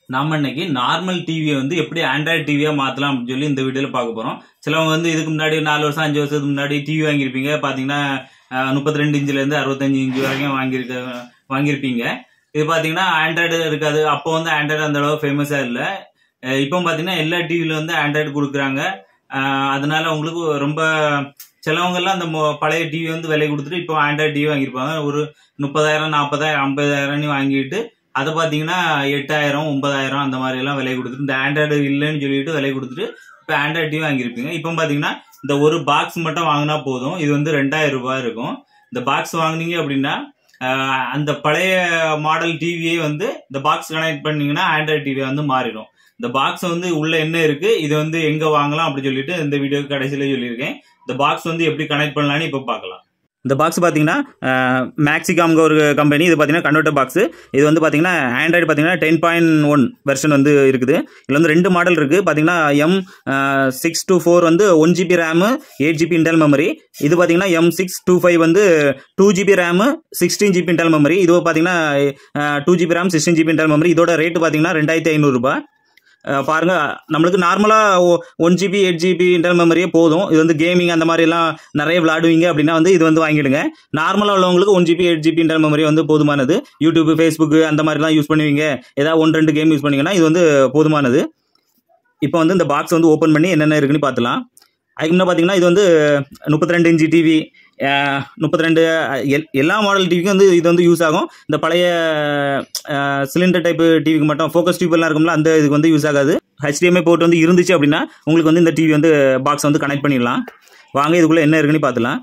நாம இன்னைக்கு நார்மல் டிவியை வந்து எப்படி ஆண்ட்ராய்டு டிவியா மாத்தலாம் அப்படின்னு சொல்லி இந்த வீடியோல பார்க்க போறோம் சிலவங்க வந்து இதுக்கு முன்னாடி நாலு வருஷம் அஞ்சு வருஷத்துக்கு முன்னாடி டிவி வாங்கியிருப்பீங்க பாத்தீங்கன்னா முப்பத்தி ரெண்டு இன்ச்சுல இருந்து அறுபத்தஞ்சு இன்ச்சு வரைக்கும் வாங்கியிருக்க வாங்கியிருப்பீங்க இது பாத்தீங்கன்னா ஆண்ட்ராய்டு இருக்காது அப்போ வந்து ஆண்ட்ராய்டு அந்த அளவு ஃபேமஸா இல்ல அஹ் இப்போ பாத்தீங்கன்னா எல்லா டிவில வந்து ஆண்ட்ராய்டு கொடுக்குறாங்க அஹ் அதனால உங்களுக்கு ரொம்ப சிலவங்க எல்லாம் அந்த மொ- பழைய டிவி வந்து விலை கொடுத்துட்டு இப்போ ஆண்ட்ராய்டு டிவி வாங்கியிருப்பாங்க ஒரு முப்பதாயிரம் நாற்பதாயிரம் ஐம்பதாயிரம்னு வாங்கிட்டு அதை பார்த்தீங்கன்னா எட்டாயிரம் ஒன்பதாயிரம் அந்த மாதிரி எல்லாம் விலை கொடுத்துட்டு இந்த ஆண்ட்ராய்டு இல்லைன்னு சொல்லிட்டு விலை கொடுத்துட்டு இப்போ ஆண்ட்ராய்டு டிவி வாங்கியிருப்பீங்க இப்போ பார்த்தீங்கன்னா இந்த ஒரு பாக்ஸ் மட்டும் வாங்கினா போதும் இது வந்து ரெண்டாயிரம் ரூபாய் இருக்கும் இந்த பாக்ஸ் வாங்குனீங்க அப்படின்னா ஆஹ், அந்த பழைய மாடல் டிவியே வந்து இந்த பாக்ஸ் கனெக்ட் பண்ணீங்கன்னா ஆண்ட்ராய்டு டிவி வந்து மாறிடும் இந்த பாக்ஸ் வந்து உள்ள என்ன இருக்கு இது வந்து எங்க வாங்கலாம் அப்படி சொல்லிட்டு இந்த வீடியோ கடைசியில சொல்லியிருக்கேன் இந்த பாக்ஸ் வந்து எப்படி கனெக்ட் பண்ணலாம்னு இப்போ பார்க்கலாம் இந்த பாக்ஸ் பார்த்தீங்கன்னா மேக்ஸிகாம்ங்க ஒரு கம்பெனி இது பார்த்தீங்கன்னா கன்வெர்ட்டர் பாக்ஸ் இது வந்து பார்த்தீங்கன்னா ஆண்ட்ராய்டு பார்த்தீங்கன்னா டென் பாயிண்ட் ஒன் வெர்ஷன் வந்து இருக்குது இதில் வந்து ரெண்டு மாடல் இருக்குது பார்த்தீங்கன்னா எம் சிக்ஸ் டூ ஃபோர் வந்து one GB RAM eight GB Intel memory இது பார்த்தீங்கன்னா எம் சிக்ஸ் டூ ஃபைவ் வந்து two GB RAM sixteen GB Intel memory இது பார்த்தீங்கன்னா two GB RAM sixteen GB Intel memory இதோட ரேட்டு பார்த்தீங்கன்னா ரெண்டாயிரத்தி ஐநூறுரூபா அஹ் பாருங்க நம்மளுக்கு நார்மலாக one GB eight GB internal மெமரியே போதும் இது வந்து கேமிங் அந்த மாதிரி எல்லாம் நிறைய விளாடுவீங்க அப்படின்னா வந்து இது வந்து வாங்கிடுங்க நார்மலாக உள்ளவங்களுக்கு one GB eight GB internal memory வந்து போதுமானது யூடியூப் ஃபேஸ்புக் அந்த மாதிரிலாம் யூஸ் பண்ணுவீங்க ஏதாவது ஒன் ரெண்டு கேம் யூஸ் பண்ணீங்கன்னா இது வந்து போதுமானது இப்போ வந்து இந்த பாக்ஸ் வந்து ஓப்பன் பண்ணி என்னென்ன இருக்குன்னு பார்த்துலாம் அதுக்கு முன்னே பார்த்தீங்கன்னா இது வந்து முப்பத்தி ரெண்டு இன்ச்சு டிவி முப்பத்தி ரெண்டு எல்லா மாடல் டிவிக்கும் வந்து இது வந்து யூஸ் ஆகும் இந்த பழைய சிலிண்டர் டைப் டிவிக்கு மட்டும் ஃபோக்கஸ் டியூப் எல்லாம் இருக்கும்ல அந்த இதுக்கு வந்து யூஸ் ஆகாது HDMI போர்ட் வந்து இருந்துச்சு அப்படின்னா உங்களுக்கு வந்து இந்த டிவி வந்து பாக்ஸ் வந்து கனெக்ட் பண்ணிடலாம் வாங்க இதுக்குள்ளே என்ன இருக்குன்னு பார்த்துலாம்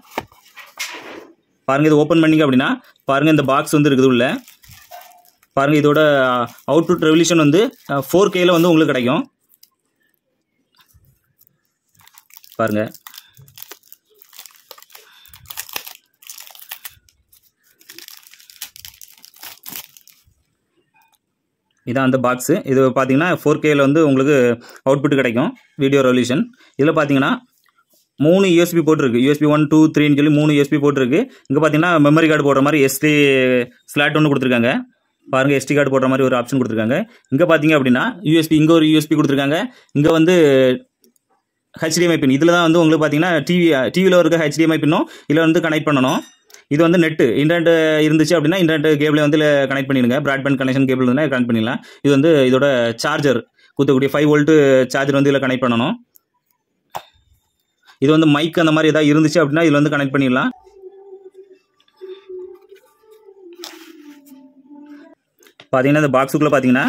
பாருங்க இது ஓப்பன் பண்ணீங்க அப்படின்னா பாருங்க இந்த பாக்ஸ் வந்து இருக்குது உள்ள பாருங்க இதோட அவுட்புட் ரெவல்யூஷன் வந்து ஃபோர் கேல வந்து உங்களுக்கு கிடைக்கும் பாருங்க இதான் அந்த பாக்ஸு இது பார்த்தீங்கன்னா ஃபோர் கேல வந்து உங்களுக்கு அவுட்புட் கிடைக்கும் வீடியோ ரெவல்யூஷன் இதில் பார்த்தீங்கன்னா மூணு யூஎஸ்பி போட்டிருக்கு யூஎஸ்பி ஒன் டூ த்ரீன்னு சொல்லி மூணு யூஎஸ்பி போட்டிருக்கு இங்கே பார்த்தீங்கன்னா மெமரி கார்டு போடுற மாதிரி எஸ்டி ஸ்லாட் ஒன்று கொடுத்துருக்காங்க பாருங்க எஸ்டி கார்டு போடுற மாதிரி ஒரு ஆப்ஷன் கொடுத்துருக்காங்க இங்கே பார்த்தீங்க அப்படின்னா யூஎஸ்பி இங்கே ஒரு யூஎஸ்பி கொடுத்துருக்காங்க இங்கே வந்து ஹெச்டிஎம்ஐ பின் இதில் தான் வந்து உங்களுக்கு பார்த்தீங்கன்னா டிவி டிவியில் இருக்க ஹெச்டிஎம்ஐ பின்னும் இதில் வந்து கனெக்ட் பண்ணணும் இது வந்து நெட்டு இன்டர்நெட் இருந்துச்சு அப்படின்னா இன்டர்நெட் கேபிளை வந்து கனெக்ட் பண்ணிடுங்க ப்ராட்பேண்ட் கனெக்ஷன் கேபிள் இருந்தால் கனெக்ட் பண்ணிடலாம் இது வந்து இதோட சார்ஜர் குத்தக்கூடிய ஃபைவ் வோல்ட்டு சார்ஜர் வந்து இதில் கனெக்ட் பண்ணணும் இது வந்து மைக் அந்த மாதிரி ஏதாவது இருந்துச்சு அப்படின்னா இதில் வந்து கனெக்ட் பண்ணிடலாம் பார்த்தீங்கன்னா இந்த பாக்ஸுக்குள்ளே பார்த்தீங்கன்னா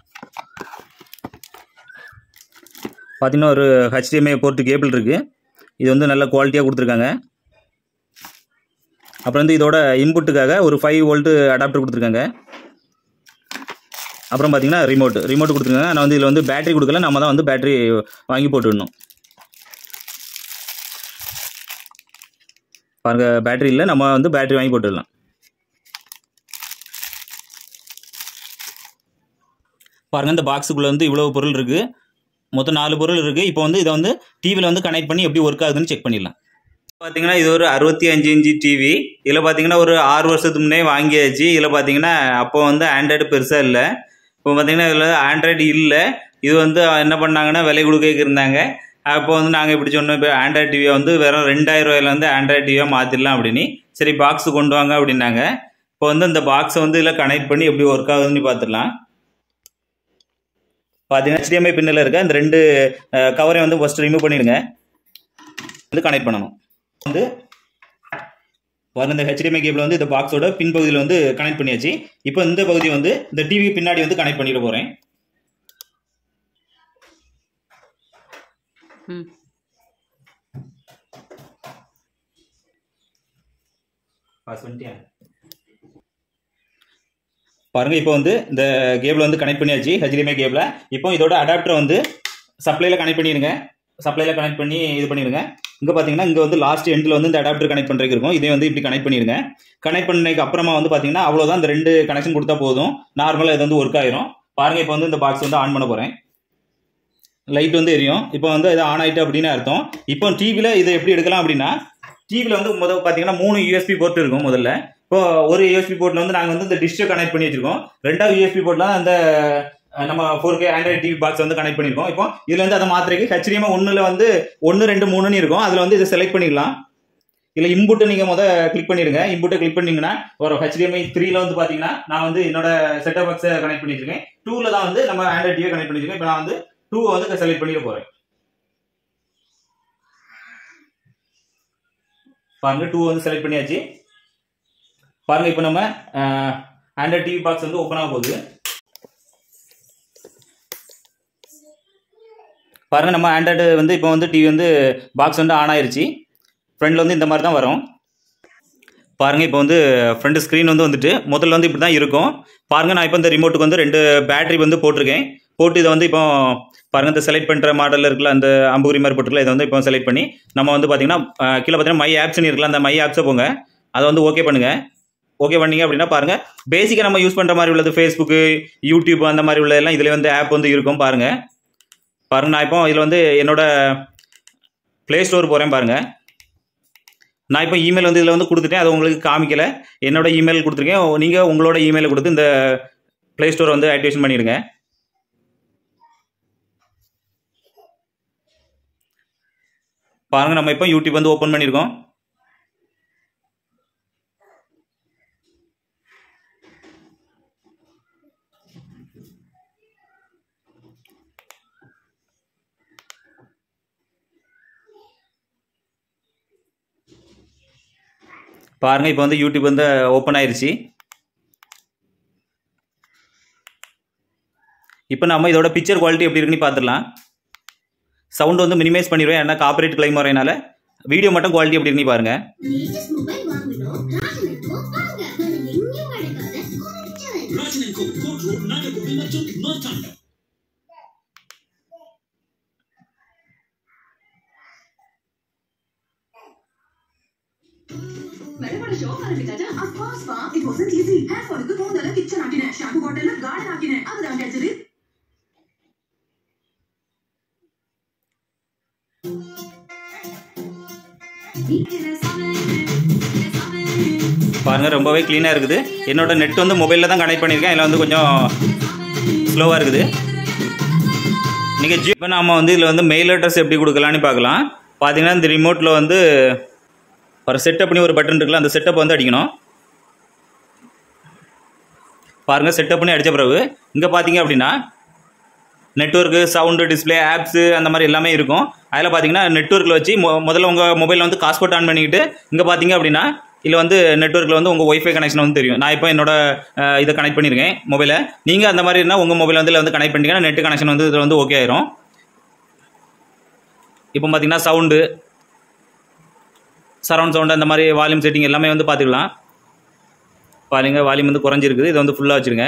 பார்த்தீங்கன்னா ஒரு ஹெச்டிஎம்ஐ போர்ட்டு கேபிள் இருக்குது இது வந்து நல்ல குவாலிட்டியாக கொடுத்துருக்காங்க அப்புறம் வந்து இதோட இன்புட்டுக்காக ஒரு ஃபைவ் வோல்ட்டு அடாப்டர் கொடுத்துருக்காங்க அப்புறம் பார்த்தீங்கன்னா ரிமோட் ரிமோட் கொடுத்துருக்காங்க ஆனால் வந்து இதில் வந்து பேட்டரி கொடுக்கல நம்ம தான் வந்து பேட்டரி வாங்கி போட்டுடணும் பாருங்க பேட்டரி இல்லை நம்ம வந்து பேட்டரி வாங்கி போட்டுடலாம் பாருங்க இந்த பாக்ஸுக்குள்ள வந்து இவ்வளவு பொருள் இருக்கு மொத்தம் நாலு பொருள் இருக்கு இப்போ வந்து இதை வந்து டிவியில் வந்து கனெக்ட் பண்ணி எப்படி ஒர்க் ஆகுதுன்னு செக் பண்ணிடலாம் பார்த்தீங்கன்னா இது ஒரு அறுபத்தி அஞ்சு இன்ச்சு டிவி இதில் பார்த்தீங்கன்னா ஒரு ஆறு வருஷத்துக்கு முன்னே வாங்கியாச்சு இதில் பார்த்தீங்கன்னா அப்போ வந்து ஆண்ட்ராய்டு பெருசாக இல்லை இப்போ பார்த்தீங்கன்னா இதில் ஆண்ட்ராய்டு இல்லை இது வந்து என்ன பண்ணாங்கன்னா விலை கொடுக்க இருந்தாங்க அப்போ வந்து நாங்கள் இப்படி சொன்னோம் இப்போ ஆண்ட்ராய்டு டிவியை வந்து வெறும் ரெண்டாயிரம் ரூபாயில வந்து ஆண்ட்ராய்டு டிவியாக மாற்றிடலாம் அப்படின்னு சரி பாக்ஸ் கொண்டு வாங்க அப்படின்னாங்க இப்போ வந்து இந்த பாக்ஸை வந்து இதில் கனெக்ட் பண்ணி எப்படி ஒர்க் ஆகுதுன்னு பார்த்துடலாம் பார்த்தீங்கன்னா HDMI பின்னில் இருக்க இந்த ரெண்டு கவரையும் வந்து ஃபஸ்ட்டு ரிமூவ் பண்ணிடுங்க வந்து கனெக்ட் பண்ணணும் வந்து பாருங்க இந்த HDMI கேபிள் வந்து இந்த பாக்ஸோட பின்பகுதியில் வந்து கனெக்ட் பண்ணியாச்சு இப்போ இந்த பகுதி வந்து இந்த டிவி பின்னாடி வந்து கனெக்ட் பண்ணிட போகிறேன் ம் பாஸ் பண்ணிட்டியா பாருங்க இப்போ வந்து இந்த கேபிள் வந்து கனெக்ட் பண்ணியாச்சு HDMI கேபிளை இப்போ இதோட அடாப்டர் வந்து சப்ளைல கனெக்ட் பண்ணிடுங்க சப்ளைல கனெக்ட் பண்ணி இது பண்ணிடுங்க இங்க பாத்தீங்கன்னா இங்க வந்து லாஸ்ட் எண்டில் வந்து இந்த அடாப்டர் கனெக்ட் பண்றதுக்கு இருக்கும் இதை வந்து இப்படி கனெக்ட் பண்ணிடுங்க கனெக்ட் பண்ணதுக்கு அப்புறமா வந்து பாத்தீங்கன்னா அவ்வளவுதான் இந்த ரெண்டு கனெக்ஷன் கொடுத்தா போதும் நார்மலா இது வந்து ஒர்க் ஆயிரும் பாருங்க இப்போ வந்து இந்த பாக்ஸ் வந்து ஆன் பண்ண போறேன் லைட் வந்து எரியும் இப்போ வந்து இது ஆன் ஆயிட்டு அப்படின்னு அர்த்தம் இப்போ டிவியில் இதை எப்படி எடுக்கலாம் அப்படின்னா டிவியில் வந்து முதல் பார்த்தீங்கன்னா மூணு யூஎஸ்பி போர்ட் இருக்கும் முதல்ல இப்போ ஒரு யூஎஸ்பி போர்ட்டில் வந்து நாங்கள் வந்து இந்த டிஷ்ஷை கனெக்ட் பண்ணி வச்சிருக்கோம் ரெண்டாவது யூஎஸ்பி போர்ட்டில் அந்த அஹ் நம்ம four K Android TV box வந்து கனெக்ட் பண்ணியிருக்கோம் இப்போ இதுல வந்து அதை மாத்திரைக்கு ஹெச்டிஎம் ஒன்றுல வந்து ஒன்று ரெண்டு மூணுன்னு இருக்கும் அதில் வந்து இதை செலக்ட் பண்ணிக்கலாம் இல்லை இன்புட்டு நீங்கள் முத கிளிக் பண்ணிடுங்க இன்புட்டை கிளிக் பண்ணீங்கன்னா ஒரு ஹெச்டிஎம்ஐ த்ரீல வந்து பார்த்தீங்கன்னா நான் வந்து என்னோட செட்டப் பாக்ஸை கனெக்ட் பண்ணியிருக்கேன் டூவில் தான் வந்து நம்ம ஆண்ட்ராய்ட் டிவியை கனெக்ட் பண்ணியிருக்கேன் இப்போ நான் வந்து டூவை வந்து செலக்ட் பண்ணிட போகிறேன் பாருங்க டூ வந்து செலக்ட் பண்ணியாச்சு பாருங்க இப்போ நம்ம ஆண்ட்ராய்ட் டிவி பாக்ஸ் வந்து ஓப்பன் ஆக போகுது பாருங்க நம்ம ஆண்ட்ராய்டு வந்து இப்போ வந்து டிவி வந்து பாக்ஸ் வந்து ஆன் ஆயிருச்சு ஃப்ரண்ட்ல வந்து இந்த மாதிரி தான் வரும் பாருங்க இப்போ வந்து ஃப்ரண்ட் ஸ்க்ரீன் வந்து வந்துட்டு முதல்ல வந்து இப்படி தான் இருக்கும் பாருங்க நான் இப்போ இந்த ரிமோட்டுக்கு வந்து ரெண்டு பேட்டரி வந்து போட்டிருக்கேன் போட்டு இதை வந்து இப்போ பாருங்க இந்த செலக்ட் பண்ணுற மாடலில் இருக்குல்ல அந்த அம்புரி மாதிரி போட்டுருக்கல இதை வந்து இப்போ செலக்ட் பண்ணி நம்ம வந்து பார்த்தீங்கன்னா அஹ், கீழே பார்த்தீங்கன்னா மை ஆப்ஸ்னு இருக்குல்ல அந்த மை ஆப்ஸை போங்க அதை வந்து ஓகே பண்ணுங்க ஓகே பண்ணீங்க அப்படின்னா பாருங்க பேசிக்காக நம்ம யூஸ் பண்ணுற மாதிரி உள்ளது ஃபேஸ்புக்கு யூடியூப் அந்த மாதிரி உள்ள எல்லாம் இதில் வந்து ஆப் வந்து இருக்கும் பாருங்க பாருங்க நான் இப்போ இதில் வந்து என்னோட ப்ளே ஸ்டோர் போகிறேன் பாருங்க நான் இப்போ இமெயில் வந்து இதில் வந்து கொடுத்துட்டேன் அது உங்களுக்கு காமிக்கல என்னோட இமெயில் கொடுத்துருக்கேன் நீங்கள் உங்களோட இமெயிலை கொடுத்து இந்த ப்ளே ஸ்டோர் வந்து ஆக்டிவேஷன் பண்ணிடுங்க பாருங்க நம்ம இப்போ யூடியூப் வந்து ஓப்பன் பண்ணியிருக்கோம் பாருங்க இப்போ வந்து யூடியூப் வந்து ஓப்பன் ஆயிருச்சு இப்போ நம்ம இதோட பிக்சர் குவாலிட்டி எப்படி இருக்குன்னு பார்த்துடலாம் சவுண்ட் வந்து மினிமைஸ் பண்ணிடுவேன் ஏன்னா காப்பரேட் கிளைம் வரனால வீடியோ மட்டும் குவாலிட்டி எப்படி இருக்குன்னு பாருங்க லேட்டஸ்ட் மொபைல் வாங்கணும் ராஜனுக்கோ வாங்க வேற எங்கேயும் கிடைக்காத குறைச்ச விலை. ராஜனன்கோ கோட் ரோட் நாகர்கோவில் மற்றும் மார்த்தாண்டம் मेरे बड़े शौक आने चाचा of course pa it wasn't easy hair fall க்கு போதல கிச்சன் ஆக்கினேன் ஷாம்பு பாட்டில்ல கார்டன் ஆக்கினேன் அதுதான் கிடைச்சது பாருங்க ரொம்பவே க்ளீனாக இருக்குது என்னோட நெட் வந்து மொபைலில் தான் கனெக்ட் பண்ணியிருக்கேன் இதில் வந்து கொஞ்சம் ஸ்லோவாக இருக்குது நீங்கள் ஜி இப்போ நாம வந்து இதில் வந்து மெயில் அட்ரஸ் எப்படி கொடுக்கலான்னு பார்க்கலாம் பார்த்தீங்கன்னா இந்த ரிமோட்டில் வந்து ஒரு செட்டப் பண்ணி ஒரு பட்டன் இருக்குல்ல அந்த செட்டப் வந்து அடிக்கணும் பாருங்கள் செட்டப் பண்ணி அடித்த பிறகு இங்கே பார்த்தீங்க அப்படின்னா நெட்ஒர்க்கு சவுண்டு டிஸ்பிளே ஆப்ஸு அந்த மாதிரி எல்லாமே இருக்கும் அதில் பார்த்தீங்கன்னா நெட்ஒர்க்கில் வச்சு மொ முதல்ல உங்கள் மொபைலில் வந்து காஸ்போர்ட் ஆன் பண்ணிக்கிட்டு இங்கே பார்த்தீங்க அப்படின்னா இதில் வந்து நெட்ஒர்க்கில் வந்து உங்கள் ஒய்ஃபை கனெக்ஷன் வந்து தெரியும் நான் இப்போ என்னோட அஹ், இதை கனெக்ட் பண்ணியிருக்கேன் மொபைலை நீங்கள் அந்த மாதிரி இருந்தால் உங்கள் மொபைல் வந்து இதில் வந்து கனெக்ட் பண்ணிட்டீங்கன்னா நெட் கனெக்ஷன் வந்து இதில் வந்து ஓகே ஆயிரும் இப்போ பார்த்தீங்கன்னா சவுண்டு சரவுண்ட் சவுண்டு அந்த மாதிரி வால்யூம் செட்டிங் எல்லாமே வந்து பார்த்துக்கலாம் பாருங்க வால்யூம் வந்து குறைஞ்சிருக்குது இதை வந்து ஃபுல்லாக வச்சுருங்க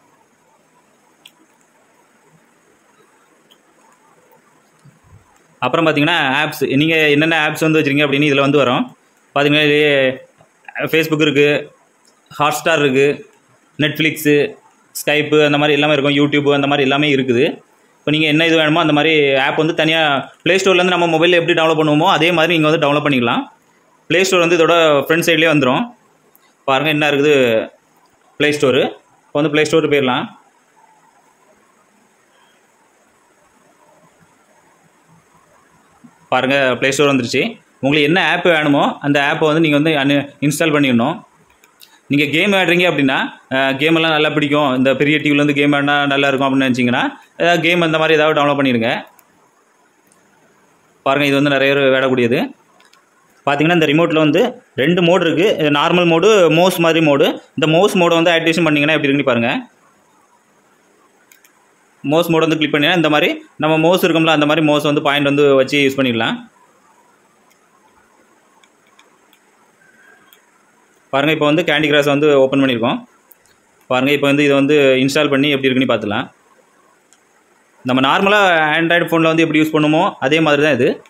அப்புறம் பார்த்தீங்கன்னா ஆப்ஸ் நீங்கள் என்னென்ன ஆப்ஸ் வந்து வச்சுருக்கீங்க அப்படின்னு இதில் வந்து வரும் பார்த்தீங்கன்னா இதுலேயே ஃபேஸ்புக் இருக்குது ஹாட்ஸ்டார் இருக்குது நெட்ஃப்ளிக்ஸு ஸ்கைப்பு அந்த மாதிரி எல்லாமே இருக்கும் யூடியூப் அந்த மாதிரி எல்லாமே இருக்குது இப்போ நீங்கள் என்ன இது வேணுமோ அந்த மாதிரி ஆப் வந்து தனியாக ப்ளே ஸ்டோர்லேருந்து நம்ம மொபைலில் எப்படி டவுன்லோட் பண்ணுவோமோ அதே மாதிரி நீங்கள் வந்து டவுன்லோட் பண்ணிக்கலாம் ப்ளே ஸ்டோர் வந்து இதோட ஃப்ரண்ட் சைட்லேயே வந்துடும் பாருங்கள் என்ன இருக்குது ப்ளே ஸ்டோரு இப்போ வந்து ப்ளே ஸ்டோர் போயிடலாம் பாருங்கள் ப்ளே ஸ்டோர் வந்துருச்சு உங்களுக்கு என்ன ஆப் வேணுமோ அந்த ஆப்பை வந்து நீங்கள் வந்து அனு இன்ஸ்டால் பண்ணிடணும் நீங்கள் கேம் ஆடுறீங்க அப்படின்னா கேம் எல்லாம் நல்லா பிடிக்கும் இந்த பெரிய டிவியில் வந்து கேம் ஆடினா நல்லா இருக்கும் அப்படின்னு நினச்சிங்கன்னா ஏதாவது கேம் அந்த மாதிரி ஏதாவது டவுன்லோட் பண்ணிடுங்க பாருங்கள் இது வந்து நிறைய பேர் விடக்கூடியது பார்த்தீங்கன்னா இந்த ரிமோட்டில் வந்து ரெண்டு மோடு இருக்குது நார்மல் மோடு மோஸ் மாதிரி மோடு இந்த மோஸ் மோடை வந்து ஆக்டிவேஷன் பண்ணிங்கன்னா எப்படி இருக்குன்னு பாருங்கள் மோஸ் மோட் வந்து கிளிக் பண்ணினா இந்த மாதிரி நம்ம மோஸ் இருக்கும்ல அந்த மாதிரி மோஸ் வந்து பாயிண்ட் வந்து வச்சு யூஸ் பண்ணிக்கலாம் பாருங்கள் இப்போ வந்து கேண்டி கிராஸ் வந்து ஓப்பன் பண்ணியிருக்கோம் பாருங்கள் இப்போ வந்து இதை வந்து இன்ஸ்டால் பண்ணி எப்படி இருக்குன்னு பார்த்துலாம் நம்ம நார்மலாக ஆண்ட்ராய்டு ஃபோனில் வந்து எப்படி யூஸ் பண்ணுமோ அதே மாதிரி தான் இது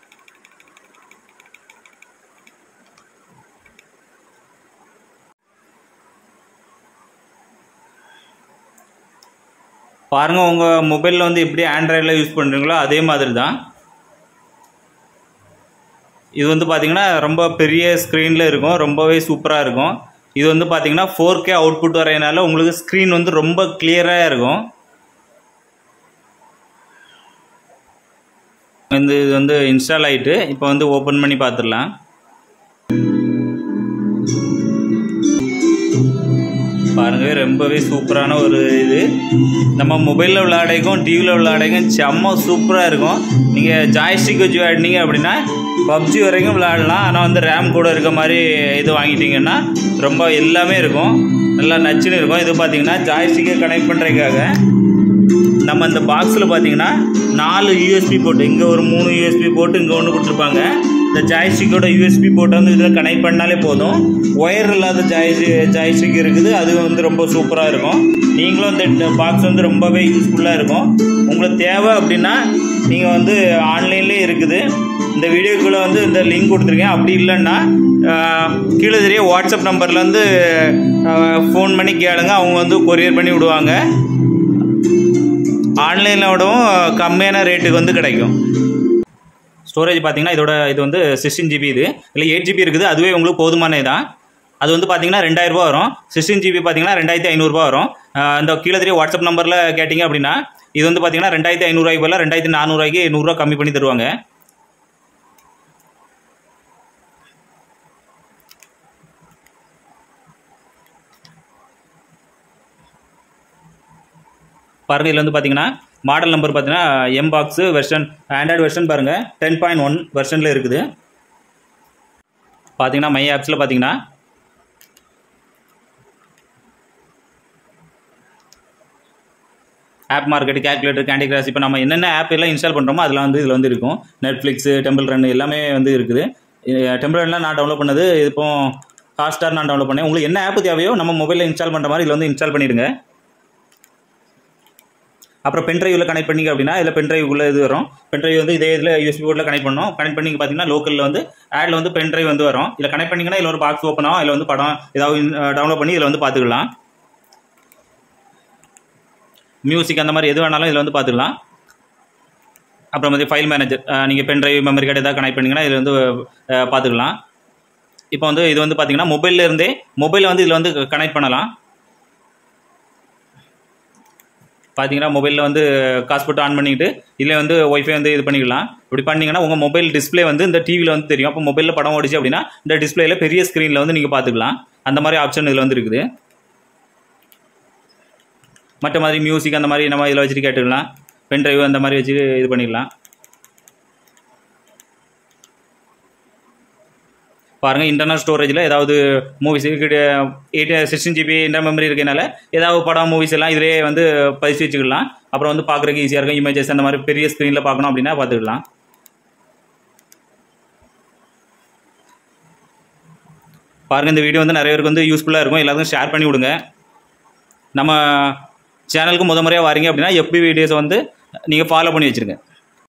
பாருங்கள் உங்கள் மொபைலில் வந்து எப்படி ஆண்ட்ராய்டில் யூஸ் பண்ணுறீங்களோ அதே மாதிரி தான் இது வந்து பார்த்தீங்கன்னா ரொம்ப பெரிய ஸ்க்ரீனில் இருக்கும் ரொம்பவே சூப்பராக இருக்கும் இது வந்து பார்த்தீங்கன்னா ஃபோர் கே அவுட்புட் வரதுனால உங்களுக்கு ஸ்க்ரீன் வந்து ரொம்ப கிளியராக இருக்கும் பாருங்கள் இந்த இது வந்து இன்ஸ்டால் ஆகிட்டு இப்போ வந்து ஓப்பன் பண்ணி பார்த்துடலாம் பாருங்க ரொம்பவே சூப்பரான ஒரு இது நம்ம மொபைலில் விளையாடைக்கும் டிவியில் விளையாடைக்கும் செம்ம சூப்பராக இருக்கும் நீங்கள் ஜாய்ஸ்டிக் வச்சு விளையாடினீங்க அப்படின்னா பப்ஜி வரைக்கும் விளையாடலாம் ஆனால் வந்து ரேம் கூட இருக்க மாதிரி இது வாங்கிட்டீங்கன்னா ரொம்ப எல்லாமே இருக்கும் நல்லா நச்சுன்னு இருக்கும் இது பார்த்தீங்கன்னா ஜாய்ஸ்டிக்கை கனெக்ட் பண்ணுறதுக்காக நம்ம இந்த பாக்ஸில் பார்த்தீங்கன்னா நாலு யூஎஸ்பி போட்டு இங்கே ஒரு மூணு யூஎஸ்பி போட்டு இங்கே ஒன்று கொடுத்துருப்பாங்க இந்த ஜாய்ஸ்டிக்கோட யூஎஸ்பி போட்டை வந்து இதில் கனெக்ட் பண்ணாலே போதும் ஒயர் இல்லாத ஜாய்ஸ் ஜாய்ஸ்டிக் இருக்குது அது வந்து ரொம்ப சூப்பராக இருக்கும் நீங்களும் இந்த பாக்ஸ் வந்து ரொம்பவே யூஸ்ஃபுல்லாக இருக்கும் உங்களுக்கு தேவை அப்படின்னா நீங்கள் வந்து ஆன்லைன்லேயே இருக்குது இந்த வீடியோக்குள்ளே வந்து இந்த லிங்க் கொடுத்துருக்கேன் அப்படி இல்லைன்னா ஆஹ், கீழே தெரிய வாட்ஸ்அப் நம்பர்லேருந்து ஃபோன் பண்ணி கேளுங்க அவங்க வந்து கொரியர் பண்ணி விடுவாங்க ஆன்லைனில் விடவும் கம்மியான ரேட்டுக்கு வந்து கிடைக்கும் ஸ்டோரேஜ் பார்த்தீங்கன்னா இதோட இது வந்து சிக்ஸ்டீன் ஜிபி இது இல்லை எயிட் ஜிபி இருக்குது அதுவே உங்களுக்கு போதுமானது தான் அது வந்து பார்த்தீங்கன்னா ரெண்டாயிரரூபா வரும் சிக்ஸ்டீன் ஜிபி பார்த்தீங்கன்னா ரெண்டாயிரத்தி ஐநூறுரூபா வரும் ஆஹ் இந்த கீழே தெரிய வாட்ஸ்அப் நம்பரில் கேட்டிங்க அப்படின்னா இது வந்து பார்த்தீங்கன்னா ரெண்டாயிரத்தி ஐநூறுரூவாய்க்கு பதிலாக ரெண்டாயிரத்தி நானூறுரூவாய்க்கு நூறுரூவா கம்மி பண்ணி தருவாங்க பாருங்க இதில் வந்து பார்த்தீங்கன்னா மாடல் நம்பர் பார்த்தீங்கன்னா M box version Android version பாருங்கள் டென் பாயிண்ட் ஒன் வெர்ஷனில் இருக்குது பார்த்தீங்கன்னா மை ஆப்ஸில் பார்த்தீங்கன்னா app market calculator candy crush இப்போ நம்ம என்னென்ன ஆப் எல்லாம் இன்ஸ்டால் பண்ணுறோமோ அதெல்லாம் வந்து இதில் வந்து இருக்கும் நெட்ஃப்ளிக்ஸு டெம்பிள் ரன் எல்லாமே வந்து இருக்குது டெம்பிள் ரன்லாம் நான் டவுன்லோட் பண்ணது இப்போ ஹாட்ஸ்டார் நான் டவுன்லோட் பண்ணேன் உங்களுக்கு என்ன ஆப் தேவையோ நம்ம மொபைலில் இன்ஸ்டால் பண்ணுற மாதிரி இதில் வந்து இன்ஸ்டால் பண்ணிடுங்க அப்புறம் பென்ட்ரைவில் கனெக்ட் பண்ணிங்க அப்படின்னா இதில் பென்ட்ரைவுக்குள்ளே இது வரும் பென்ட்ரைவ் வந்து இதே இதில் யூஎஸ்பி போர்ட்டில் கனெக்ட் பண்ணோம் கனெக்ட் பண்ணி பார்த்தீங்கன்னா லோக்கலில் வந்து ஆடில் வந்து பென்ட்ரைவ் வந்து வரும் இதில் கனெக்ட் பண்ணிங்கன்னா இதில் ஒரு பாக்ஸ் ஓப்பன் ஆகும் இதில் வந்து படம் ஏதாவது டவுன்லோட் பண்ணி இதில் வந்து பார்த்துக்கலாம் மியூசிக் அந்த மாதிரி எது வேணாலும் இதில் வந்து பார்த்துக்கலாம் அப்புறம் வந்து ஃபைல் மேனேஜர் நீங்கள் பென்ட்ரைவ் மெமரி கார்டு ஏதாவது கனெக்ட் பண்ணிங்கன்னா இதில் வந்து அஹ், பார்த்துக்கலாம் இப்போ வந்து இது வந்து பார்த்தீங்கன்னா மொபைல்ல இருந்தே மொபைலில் வந்து இதில் வந்து கனெக்ட் பண்ணலாம் பார்த்தீங்கன்னா மொபைலில் வந்து காசு போட்டு ஆன் பண்ணிக்கிட்டு இதில் வந்து ஒய்ஃபை வந்து இது பண்ணிக்கலாம் இப்படி பண்ணீங்கன்னா உங்கள் மொபைல் டிஸ்ப்ளே வந்து இந்த டிவியில் வந்து தெரியும் அப்போ மொபைலில் படம் ஓடிச்சு அப்படின்னா இந்த டிஸ்ப்ளேல பெரிய ஸ்க்ரீனில் வந்து நீங்கள் பார்த்துக்கலாம் அந்த மாதிரி ஆப்ஷன் இதில் வந்து இருக்குது மற்ற மாதிரி மியூசிக் அந்த மாதிரி நம்ம இதில் வச்சுட்டு கேட்டுக்கலாம் பென் டிரைவ் அந்த மாதிரி வச்சு இது பண்ணிக்கலாம் பாருங்கள் இன்டர்னல் ஸ்டோரேஜில் ஏதாவது movies eight sixteen GB inter memory இருக்கனால ஏதாவது படம் மூவிஸ் எல்லாம் இதிலே வந்து பதிச்சு வச்சுக்கலாம் அப்புறம் வந்து பார்க்குறதுக்கு ஈஸியாக இருக்கும் இமேஜஸ் அந்த மாதிரி பெரிய ஸ்க்ரீனில் பார்க்கணும் அப்படின்னா பார்த்துக்கலாம் பாருங்கள் இந்த வீடியோ வந்து நிறைய பேருக்கு வந்து யூஸ்ஃபுல்லாக இருக்கும் எல்லாத்துக்கும் ஷேர் பண்ணி விடுங்க நம்ம சேனலுக்கு முத முறையாக வாரீங்க அப்படின்னா எப்பி வீடியோஸை வந்து நீங்கள் ஃபாலோ பண்ணி வச்சுருங்க